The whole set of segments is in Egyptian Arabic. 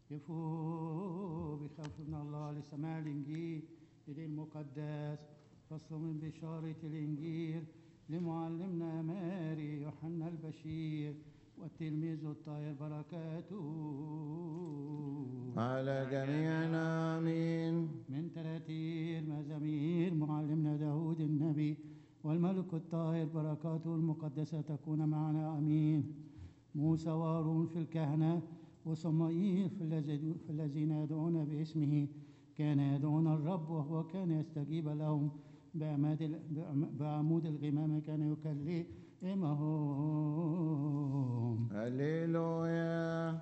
كفوا بخوف من الله لسماع الإنجيل المقدس فصل من بشارة الإنجيل لمعلمنا ماري يوحنا البشير والتلميذ الطاهر بركاته على جميعنا آمين من تراتير مزامير معلمنا داود النبي والملك الطاهر بركاته المقدسة تكون معنا أمين موسى وهارون في الكهنة وصمائيل في الذي- في الذين يدعون باسمه كان يدعون الرب وهو كان يستجيب لهم بعماد ال- بعم- بعمود الغمامة كان يكلمهم هللويا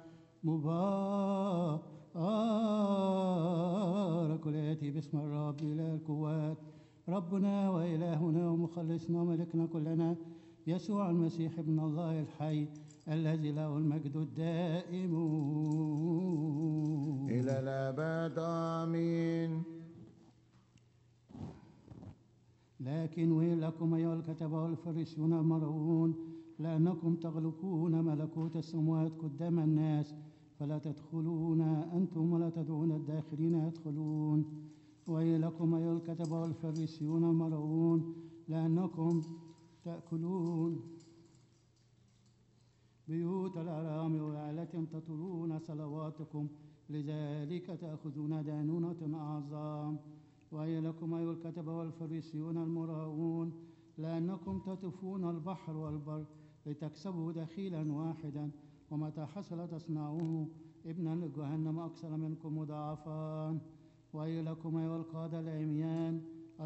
مبارك الآتي باسم الرب إله القوات ربنا وإلهنا ومخلصنا وملكنا كلنا يسوع المسيح ابن الله الحي الذي له المجد الدائم إلى الأبد آمين لكن ويل لكم أيها الكتبة والفريسيون المرؤون لأنكم تغلقون ملكوت السماوات قدام الناس فلا تدخلون أنتم ولا تدعون الداخلين يدخلون ويل لكم أيها الكتبة والفريسيون المرؤون لأنكم تأكلون بيوت الأرام وعلة تطرون صلواتكم لذلك تأخذون دانونة أعظم وهي لكم أيها الكتبة والفريسيون المراؤون لأنكم تطوفون البحر والبر لتكسبوا دخيلا واحدا ومتى حصل تصنعوه ابنا لجهنم أكثر منكم مضاعفا وهي لكم أيها القادة العميان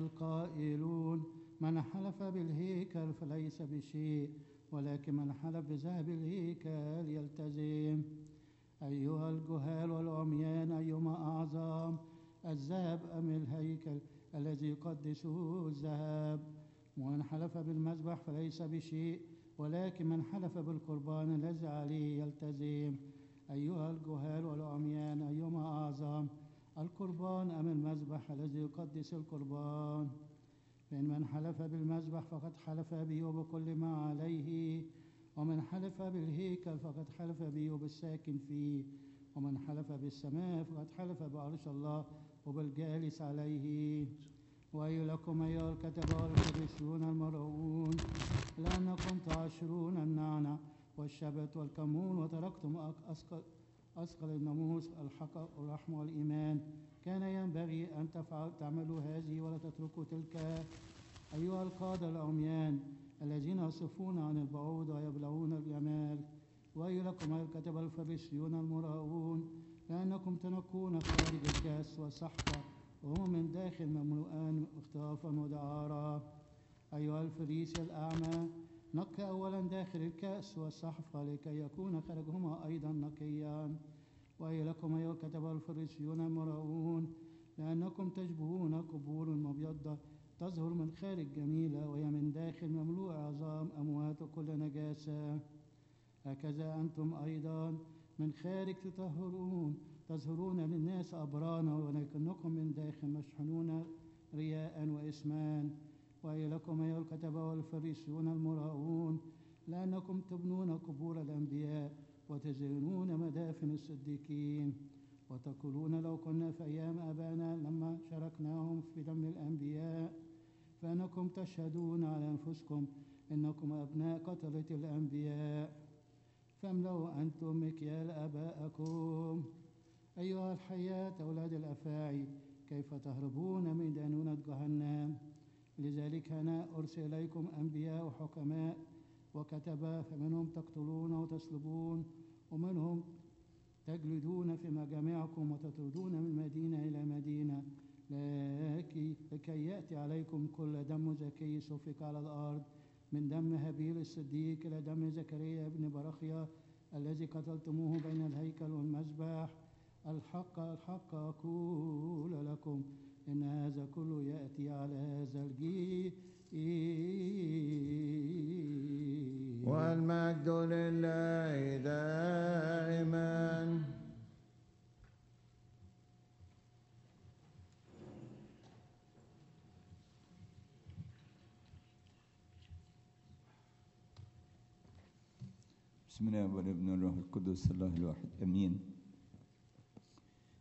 القائلون من حلف بالهيكل فليس بشيء ولكن من حلف بذهب الهيكل يلتزم أيها الجهال والعميان أيهما أعظم الذهب أم الهيكل الذي يقدسه الذهب ومن حلف بالمذبح فليس بشيء ولكن من حلف بالقربان الذي عليه يلتزم أيها الجهال والعميان أيهما أعظم القربان أم المذبح الذي يقدس القربان فإن من حلف بالمذبح فقد حلف به وبكل ما عليه ومن حلف بالهيكل فقد حلف به وبالساكن فيه ومن حلف بالسماء فقد حلف بعرش الله وبالجالس عليه وأي لكم أيها الكتبة والفريسيون المرعون لأنكم تعشرون النعنع والشبت والكمون وتركتم أك- أثقل أثقل الناموس الحق والرحمة والإيمان كان ينبغي أن تفعل تعملوا هذه ولا تتركوا تلك أيها القادة العميان الذين يصفون عن البعوض ويبلغون الجمال وأي لكم أيها الكتبة الفريسيون المراؤون لأنكم تنقون خارج الكاس والصحفة وهو من داخل مملوءان اختلافا ودعارا أيها الفريسي الأعمى نقي أولا داخل الكأس والصحفة لكي يكون خارجهما أيضا نقيا وأي لكم أيها الكتبة الفريسيون المراؤون لأنكم تشبهون قبور مبيضة تظهر من خارج جميلة وهي من داخل مملوء عظام أموات وكل نجاسة هكذا أنتم أيضا من خارج تطهرون تظهرون للناس أبرانا ولكنكم من داخل مشحونون رياء وإسمان وأي لكم أيها الكتبة والفريسيون المراؤون لأنكم تبنون قبور الأنبياء وتزينون مدافن الصديقين وتقولون لو كنا في أيام آبائنا لما شاركناهم في دم الأنبياء فأنكم تشهدون على أنفسكم إنكم أبناء قتلة الأنبياء فاملوا أنتم مكيال آبائكم أيها الحياة أولاد الأفاعي كيف تهربون من دينونة جهنم لذلك أنا أرسل إليكم أنبياء وحكماء وكتبا فمنهم تقتلون وتصلبون ومنهم تجلدون في مجامعكم وتطردون من مدينة إلى مدينة لكي, لكي يأتي عليكم كل دم زكي سفك على الأرض من دم هابيل الصديق إلى دم زكريا ابن برخيا الذي قتلتموه بين الهيكل والمذبح الحق الحق أقول لكم إن هذا كله يأتي على هذا الجيل والمجد لله دائما بسم الله والابن والروح القدس الله الواحد امين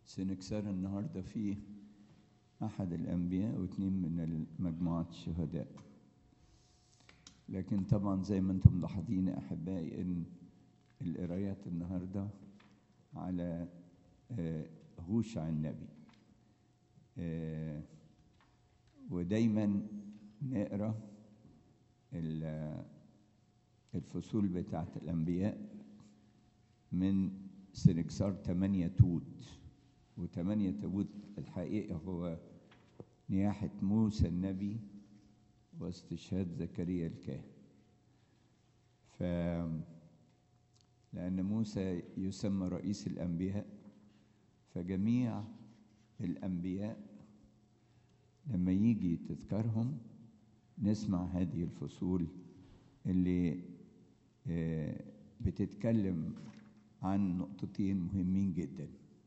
سنكسر النهاردة فيه أحد الأنبياء واثنين من مجموعة الشهداء لكن طبعا زي ما انتم ملاحظين يا أحبائي إن القرايات النهاردة على آه، هوشع النبي آه، ودايما نقرا ال- الفصول بتاعت الأنبياء من سنكسار تمانية توت وتمانية توت الحقيقة هو نياحة موسى النبي واستشهاد زكريا الكاهن ف لأن موسى يسمى رئيس الأنبياء فجميع الأنبياء لما يجي تذكرهم نسمع هذه الفصول اللي آه، بتتكلم عن نقطتين مهمين جدا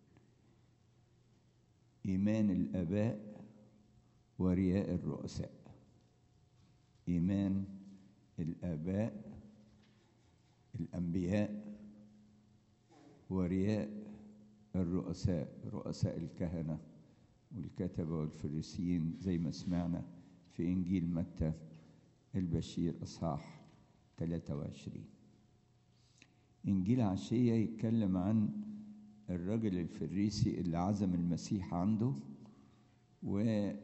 إيمان الآباء ورياء الرؤساء إيمان الآباء الأنبياء ورياء الرؤساء رؤساء الكهنة والكتبة والفريسيين زي ما سمعنا في إنجيل متى البشير إصحاح 23 إنجيل عشية يتكلم عن الرجل الفريسي اللي عزم المسيح عنده وجت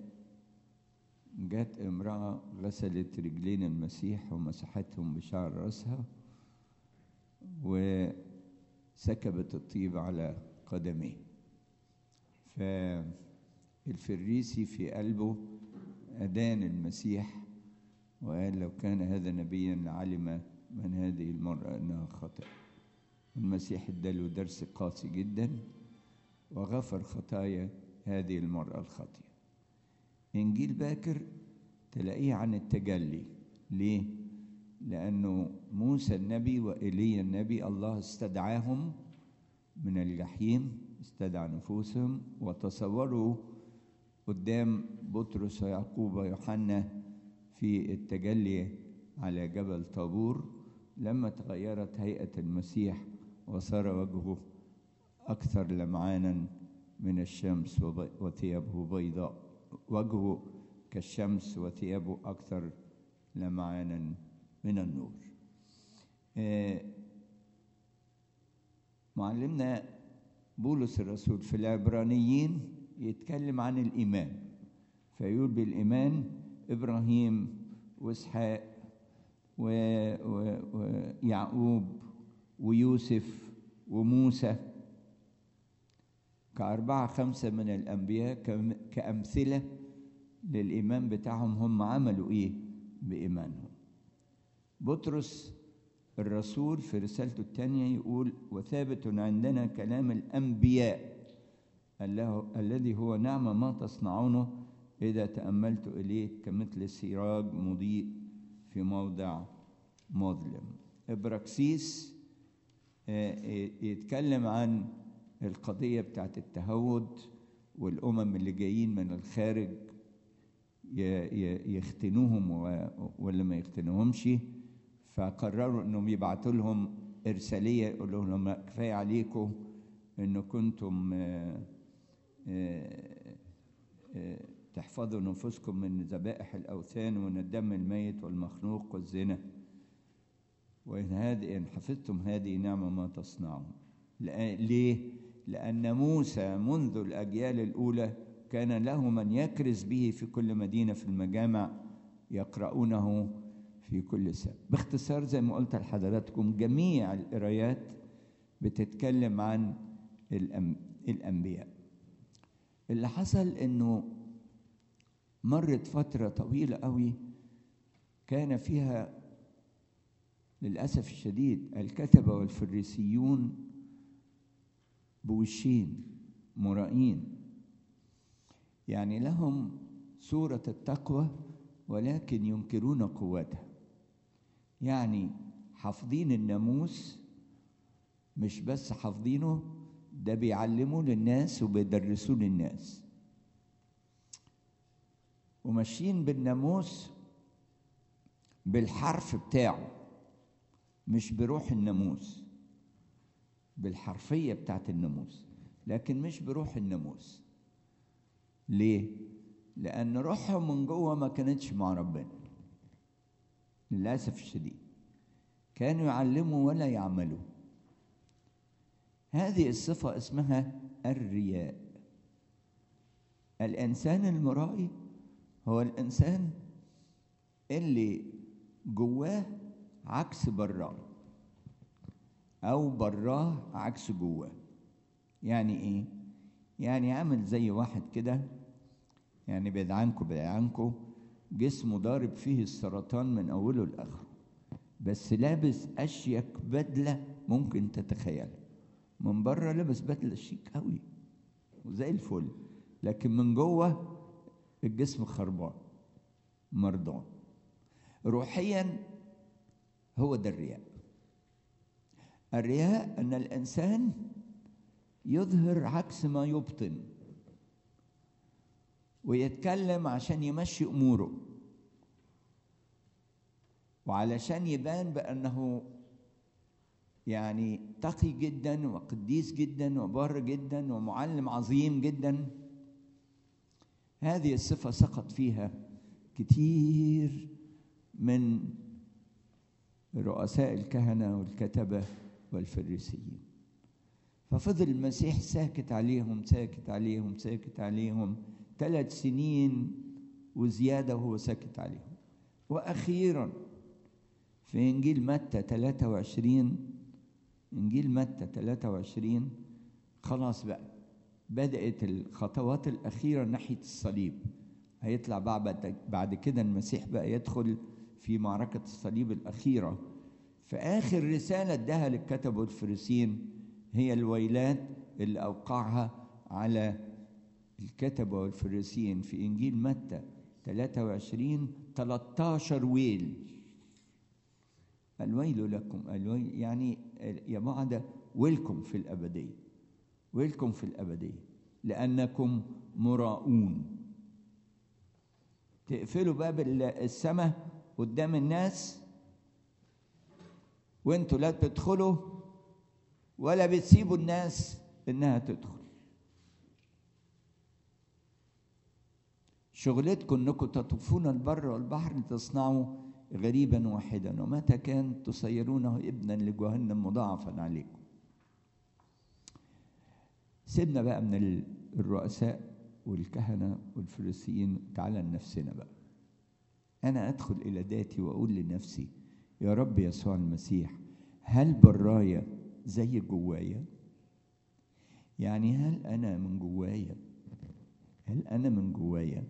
امرأة غسلت رجلين المسيح ومسحتهم بشعر رأسها وسكبت الطيب على قدميه فالفريسي في قلبه أدان المسيح وقال لو كان هذا نبيا لعلم من هذه المرأة أنها خطأ المسيح اداله درس قاسي جدا وغفر خطايا هذه المرأة الخاطئة إنجيل باكر تلاقيه عن التجلي ليه؟ لأنه موسى النبي وإيليا النبي الله استدعاهم من الجحيم استدعى نفوسهم وتصوروا قدام بطرس ويعقوب ويوحنا في التجلي على جبل طابور لما تغيرت هيئة المسيح وصار وجهه أكثر لمعانا من الشمس وب- وثيابه بيضاء وجهه كالشمس وثيابه أكثر لمعانا من النور آه، معلمنا بولس الرسول في العبرانيين يتكلم عن الإيمان فيقول بالإيمان إبراهيم وإسحاق و- و- ويعقوب ويوسف وموسى كأربعة خمسة من الأنبياء كم- كأمثلة للإيمان بتاعهم هم عملوا إيه بإيمانهم بطرس الرسول في رسالته الثانية يقول وثابت عندنا كلام الأنبياء الله الذي هو نعم ما تصنعونه إذا تأملت إليه كمثل سراج مضيء في موضع مظلم إبراكسيس آه، آه، يتكلم عن القضية بتاعت التهود والأمم اللي جايين من الخارج ي- ي- يختنوهم و- ولا ما يختنوهمش فقرروا انهم يبعتوا لهم ارساليه يقولوا لهم كفايه عليكم ان كنتم آه، آه، آه، تحفظوا نفوسكم من ذبائح الاوثان ومن الدم الميت والمخنوق والزنا وإن هذه إن حفظتم هذه نعمة ما تصنعون لأ- ليه؟ لأن موسى منذ الأجيال الأولى كان له من يكرز به في كل مدينة في المجامع يقرؤونه في كل سنة باختصار زي ما قلت لحضراتكم جميع القرايات بتتكلم عن الأم- الأنبياء اللي حصل إنه مرت فترة طويلة قوي كان فيها للأسف الشديد الكتبة والفريسيون بوشين مرائين يعني لهم صورة التقوى ولكن ينكرون قوتها يعني حافظين الناموس مش بس حافظينه ده بيعلموه للناس وبيدرسوه للناس وماشيين بالناموس بالحرف بتاعه مش بروح الناموس بالحرفية بتاعت الناموس لكن مش بروح الناموس ليه لان روحهم من جوه ما كانتش مع ربنا للاسف الشديد كانوا يعلموا ولا يعملوا هذه الصفه اسمها الرياء الانسان المرائي هو الانسان اللي جواه عكس براه او براه عكس جواه يعني ايه يعني عامل زي واحد كده يعني بعيد عنكم بعيد عنكم جسمه ضارب فيه السرطان من اوله لاخره بس لابس اشيك بدله ممكن تتخيلها من بره لابس بدله شيك قوي وزي الفل لكن من جوه الجسم خربان مرضان روحيا هو ده الرياء الرياء ان الانسان يظهر عكس ما يبطن ويتكلم عشان يمشي اموره وعلشان يبان بانه يعني تقي جدا وقديس جدا وبر جدا ومعلم عظيم جدا هذه الصفه سقط فيها كتير من رؤساء الكهنه والكتبه والفريسيين ففضل المسيح ساكت عليهم ساكت عليهم ساكت عليهم ثلاث سنين وزياده وهو ساكت عليهم واخيرا في انجيل متى 23 انجيل متى 23 خلاص بقى بدات الخطوات الاخيره ناحيه الصليب هيطلع بعد بعد كده المسيح بقى يدخل في معركه الصليب الاخيره فاخر رساله اداها للكتب والفريسين هي الويلات اللي اوقعها على الكتبه والفريسين في انجيل متى 23 13 ويل الويل لكم الويل يعني يا بعد ويلكم في الابديه ويلكم في الابديه لانكم مراؤون تقفلوا باب السماء قدام الناس وانتوا لا تدخلوا ولا بتسيبوا الناس انها تدخل شغلتكم انكم تطوفون البر والبحر لتصنعوا غريبا واحدا ومتى كان تصيرونه ابنا لجهنم مضاعفا عليكم سيبنا بقى من الرؤساء والكهنه والفريسيين تعالى لنفسنا بقى انا ادخل الى ذاتي واقول لنفسي يا رب يسوع المسيح هل برايا زي جوايا يعني هل انا من جوايا هل انا من جوايا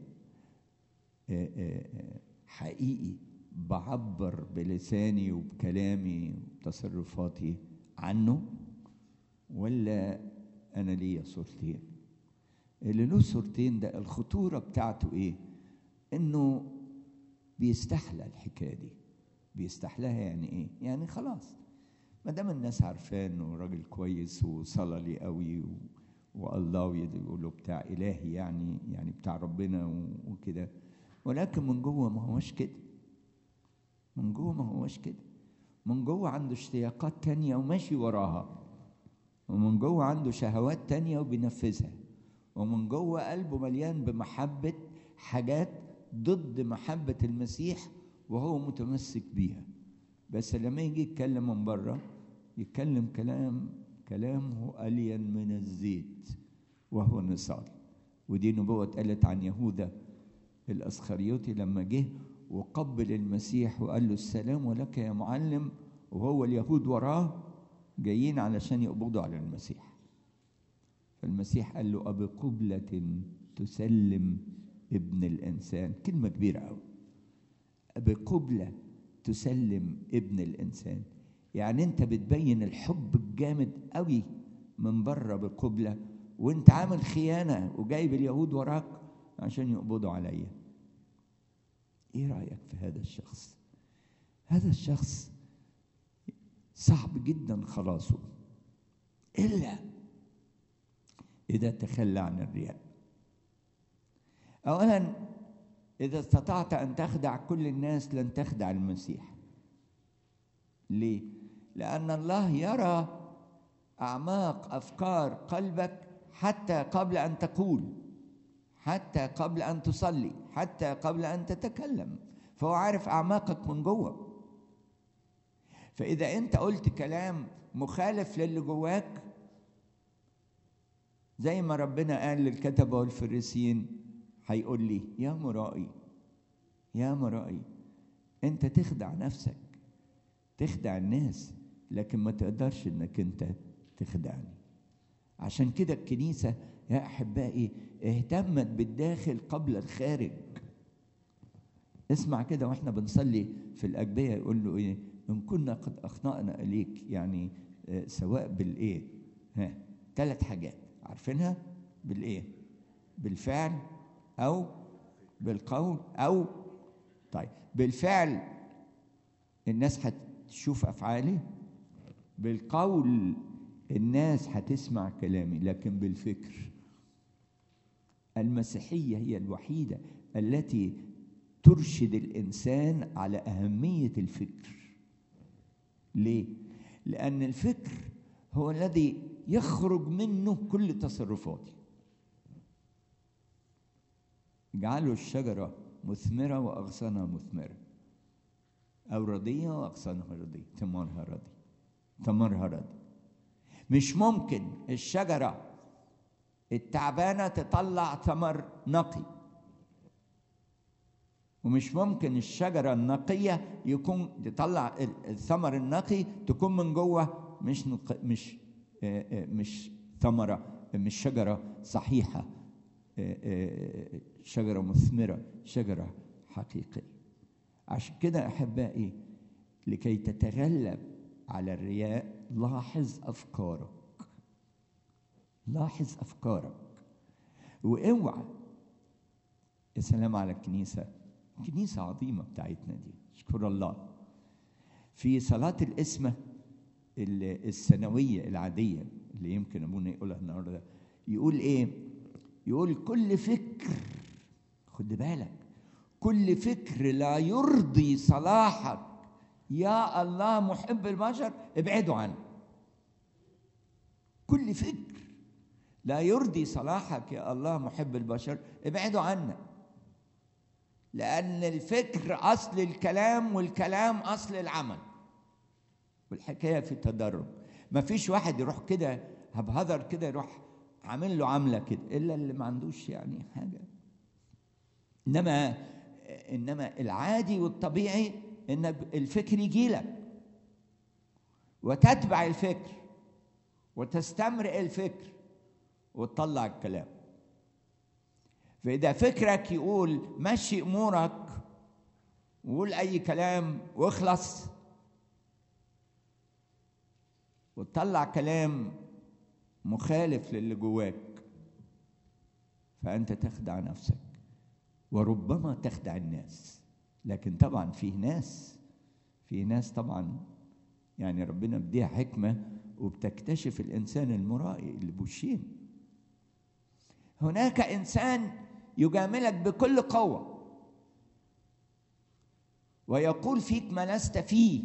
حقيقي بعبر بلساني وبكلامي وبتصرفاتي عنه ولا انا ليا صورتين اللي له صورتين ده الخطوره بتاعته ايه انه بيستحلى الحكايه دي بيستحلاها يعني ايه يعني خلاص ما دام الناس عارفاه انه راجل كويس وصلى لي قوي و... والله يقولوا بتاع الهي يعني يعني بتاع ربنا وكده ولكن من جوه ما هوش كده من جوه ما هوش كده من جوه عنده اشتياقات تانية وماشي وراها ومن جوه عنده شهوات تانية وبينفذها ومن جوه قلبه مليان بمحبة حاجات ضد محبة المسيح وهو متمسك بيها بس لما يجي يتكلم من بره يتكلم كلام كلامه ألين من الزيت وهو نصال ودي نبوة اتقالت عن يهوذا الأسخريوطي لما جه وقبل المسيح وقال له السلام ولك يا معلم وهو اليهود وراه جايين علشان يقبضوا على المسيح فالمسيح قال له أبقبلة تسلم ابن الإنسان كلمة كبيرة أوي بقبلة تسلم ابن الإنسان يعني أنت بتبين الحب الجامد قوي من بره بقبلة وأنت عامل خيانة وجايب اليهود وراك عشان يقبضوا عليا إيه رأيك في هذا الشخص؟ هذا الشخص صعب جدا خلاصه إلا إذا تخلى عن الرياء أولا إذا استطعت أن تخدع كل الناس لن تخدع المسيح ليه؟ لأن الله يرى أعماق أفكار قلبك حتى قبل ان تقول حتى قبل ان تصلي حتى قبل ان تتكلم فهو عارف اعماقك من جوه فاذا انت قلت كلام مخالف للي جواك زي ما ربنا قال للكتبه والفريسيين هيقول لي يا مرائي يا مرائي انت تخدع نفسك تخدع الناس لكن ما تقدرش انك انت تخدعني عشان كده الكنيسة يا أحبائي اهتمت بالداخل قبل الخارج اسمع كده واحنا بنصلي في الأجبية يقول له ايه إن كنا قد أخطأنا إليك يعني آه، سواء بالإيه ها ثلاث حاجات عارفينها بالإيه بالفعل أو بالقول أو طيب بالفعل الناس هتشوف أفعالي بالقول الناس هتسمع كلامي لكن بالفكر المسيحيه هي الوحيده التي ترشد الانسان على اهميه الفكر ليه لان الفكر هو الذي يخرج منه كل تصرفاتي اجعلوا الشجره مثمره واغصانها مثمره او رضيه واغصانها رضيه ثمارها رضي ثمرها رضي مش ممكن الشجرة التعبانة تطلع ثمر نقي ومش ممكن الشجرة النقية يكون تطلع الثمر النقي تكون من جوه مش نق... مش آه، آه، مش ثمرة مش شجرة صحيحة آه، آه، شجرة مثمرة شجرة حقيقية عشان كده أحبائي لكي تتغلب على الرياء لاحظ افكارك لاحظ افكارك واوعى يا سلام على الكنيسه كنيسه عظيمه بتاعتنا دي اشكر الله في صلاه الاسمه ال- السنويه العاديه اللي يمكن ابونا يقولها النهارده يقول ايه يقول كل فكر خد بالك كل فكر لا يرضي صلاحك يا الله محب البشر ابعدوا عنه كل فكر لا يرضي صلاحك يا الله محب البشر ابعدوا عنه لأن الفكر أصل الكلام والكلام أصل العمل والحكاية في تدرج ما فيش واحد يروح كده هبهذر كده يروح عامل له عاملة كده إلا اللي ما عندوش يعني حاجة إنما إنما العادي والطبيعي إن الفكر يجي لك وتتبع الفكر وتستمرئ الفكر وتطلع الكلام فإذا فكرك يقول مشي أمورك وقول أي كلام واخلص وتطلع كلام مخالف للي جواك فأنت تخدع نفسك وربما تخدع الناس لكن طبعا فيه ناس في ناس طبعا يعني ربنا بديها حكمة وبتكتشف الإنسان المرائي اللي بوشين هناك إنسان يجاملك بكل قوة ويقول فيك ما لست فيه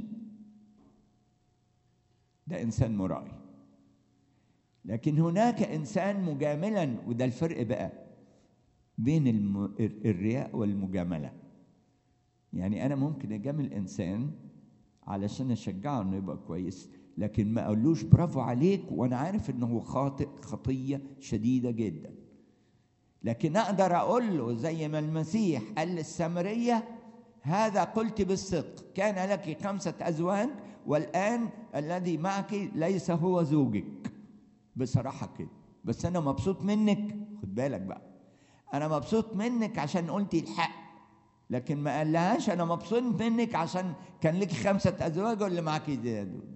ده إنسان مرائي لكن هناك إنسان مجاملا وده الفرق بقى بين الم... الرياء والمجاملة يعني أنا ممكن أجامل إنسان علشان أشجعه إنه يبقى كويس لكن ما أقولوش برافو عليك وأنا عارف إنه خاطئ خطية شديدة جدا لكن أقدر أقول له زي ما المسيح قال للسامرية هذا قلت بالصدق كان لك خمسة أزواج والآن الذي معك ليس هو زوجك بصراحة كده بس أنا مبسوط منك خد بالك بقى أنا مبسوط منك عشان قلتي الحق لكن ما قالهاش أنا مبسوط منك عشان كان لك خمسة أزواج واللي معك دول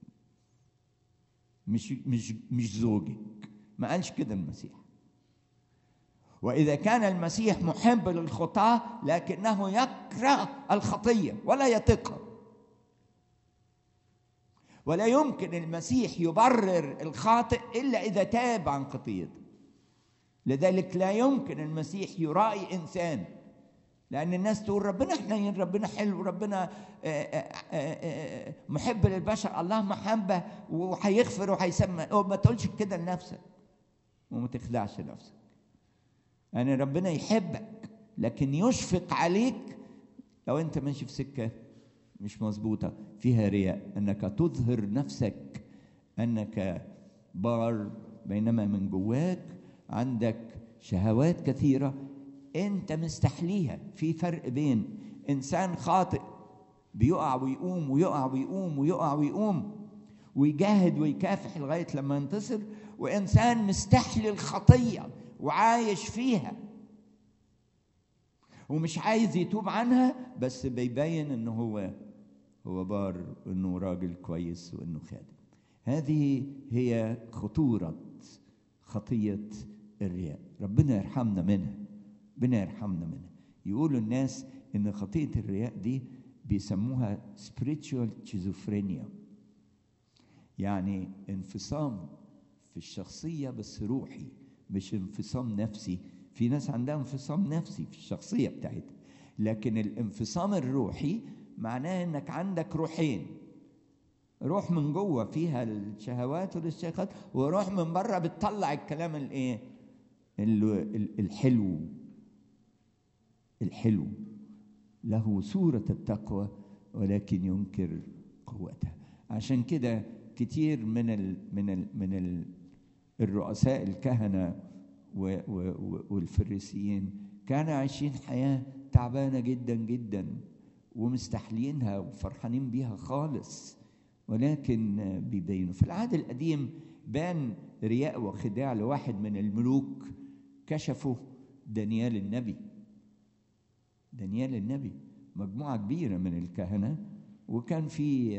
مش مش مش زوجك ما قالش كده المسيح وإذا كان المسيح محب للخطاة لكنه يكره الخطية ولا يطيقها ولا يمكن المسيح يبرر الخاطئ إلا إذا تاب عن خطيته لذلك لا يمكن المسيح يرائي إنسان لأن الناس تقول ربنا حنين ربنا حلو ربنا محب للبشر الله محبة وهيغفر وهيسمى ما تقولش كده لنفسك وما تخدعش نفسك يعني ربنا يحبك لكن يشفق عليك لو انت ماشي في سكه مش مظبوطه فيها رياء انك تظهر نفسك انك بار بينما من جواك عندك شهوات كثيره انت مستحليها في فرق بين انسان خاطئ بيقع ويقوم ويقع ويقوم ويقع ويقوم ويجاهد ويكافح لغايه لما ينتصر وانسان مستحلي الخطيه وعايش فيها ومش عايز يتوب عنها بس بيبين انه هو هو بار وانه راجل كويس وانه خادم هذه هي خطوره خطيه الرياء ربنا يرحمنا منها ربنا يرحمنا منها يقولوا الناس ان خطيه الرياء دي بيسموها spiritual schizophrenia يعني انفصام في الشخصيه بس روحي مش انفصام نفسي في ناس عندها انفصام نفسي في الشخصيه بتاعتها لكن الانفصام الروحي معناه انك عندك روحين روح من جوه فيها الشهوات والاشتياقات وروح من بره بتطلع الكلام الايه الحلو الحلو له صورة التقوى ولكن ينكر قوتها عشان كده كتير من ال من ال من ال الرؤساء الكهنة والفريسيين كانوا عايشين حياة تعبانة جدا جدا ومستحلينها وفرحانين بيها خالص ولكن بيبينوا في العهد القديم بان رياء وخداع لواحد من الملوك كشفوا دانيال النبي دانيال النبي مجموعة كبيرة من الكهنة وكان في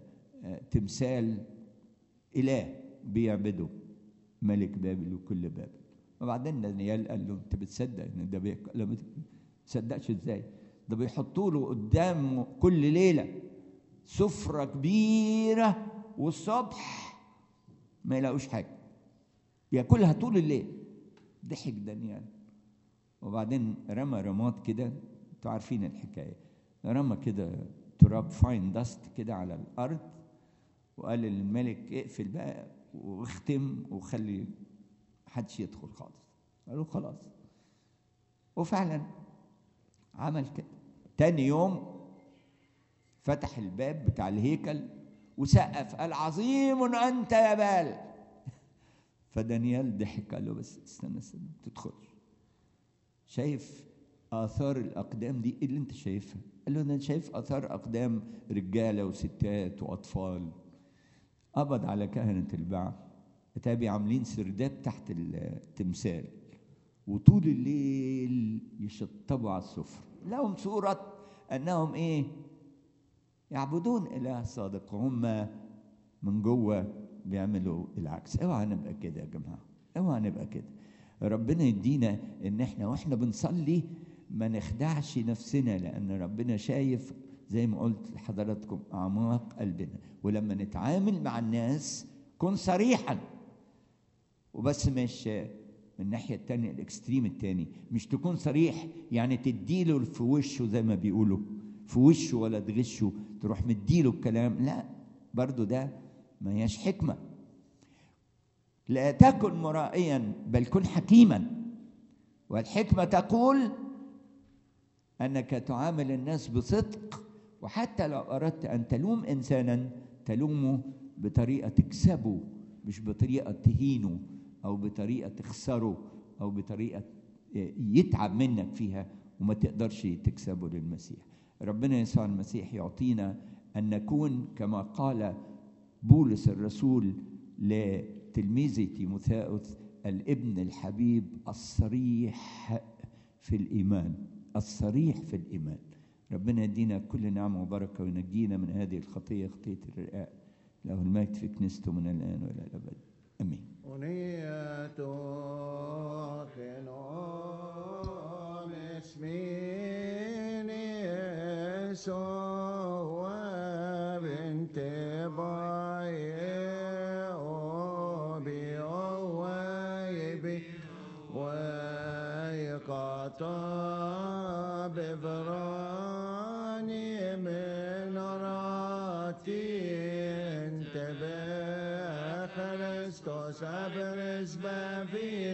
تمثال إله بيعبده ملك بابل وكل بابل وبعدين دانيال قال له انت بتصدق ان ده بيك قال له ما تصدقش ازاي ده بيحطوا له قدام كل ليله سفره كبيره والصبح ما يلاقوش حاجه ياكلها طول الليل ضحك دانيال وبعدين رمى رماد كده انتوا عارفين الحكايه رمى كده تراب فاين داست كده على الارض وقال للملك اقفل بقى واختم وخلي محدش يدخل خالص قالوا خلاص وفعلا عمل كده تاني يوم فتح الباب بتاع الهيكل وسقف قال عظيم انت يا بال فدانيال ضحك قال له بس استنى استنى ما تدخلش شايف اثار الاقدام دي ايه اللي انت شايفها قال له انا شايف اثار اقدام رجاله وستات واطفال قبض على كهنه البعث اتابي عاملين سرداب تحت التمثال وطول الليل يشطبوا على السفر لهم صورة أنهم إيه يعبدون إله صادق وهم من جوه بيعملوا العكس اوعى نبقى كده يا جماعة اوعى نبقى كده ربنا يدينا ان احنا واحنا بنصلي ما نخدعش نفسنا لان ربنا شايف زي ما قلت لحضراتكم اعماق قلبنا ولما نتعامل مع الناس كن صريحا وبس مش من الناحية التانية الإكستريم التاني مش تكون صريح يعني تديله في وشه زي ما بيقولوا في وشه ولا تغشه تروح مديله الكلام لا برضو ده ما هياش حكمة لا تكن مرائيا بل كن حكيما والحكمة تقول أنك تعامل الناس بصدق وحتى لو أردت أن تلوم إنسانا تلومه بطريقة تكسبه مش بطريقة تهينه أو بطريقة تخسره أو بطريقة يتعب منك فيها وما تقدرش تكسبه للمسيح ربنا يسوع المسيح يعطينا أن نكون كما قال بولس الرسول لتلميذه تيموثاوس الابن الحبيب الصريح في الإيمان الصريح في الإيمان ربنا يدينا كل نعمة وبركة وينجينا من هذه الخطية خطية الرئاء له المجد في كنيسته من الآن وإلى الأبد آمين أنية خنوم اسمين يسوع بنت باي أوبي أويبي ويقطع ببراني من راتي انتبه Χριστός άπερες μπαβίες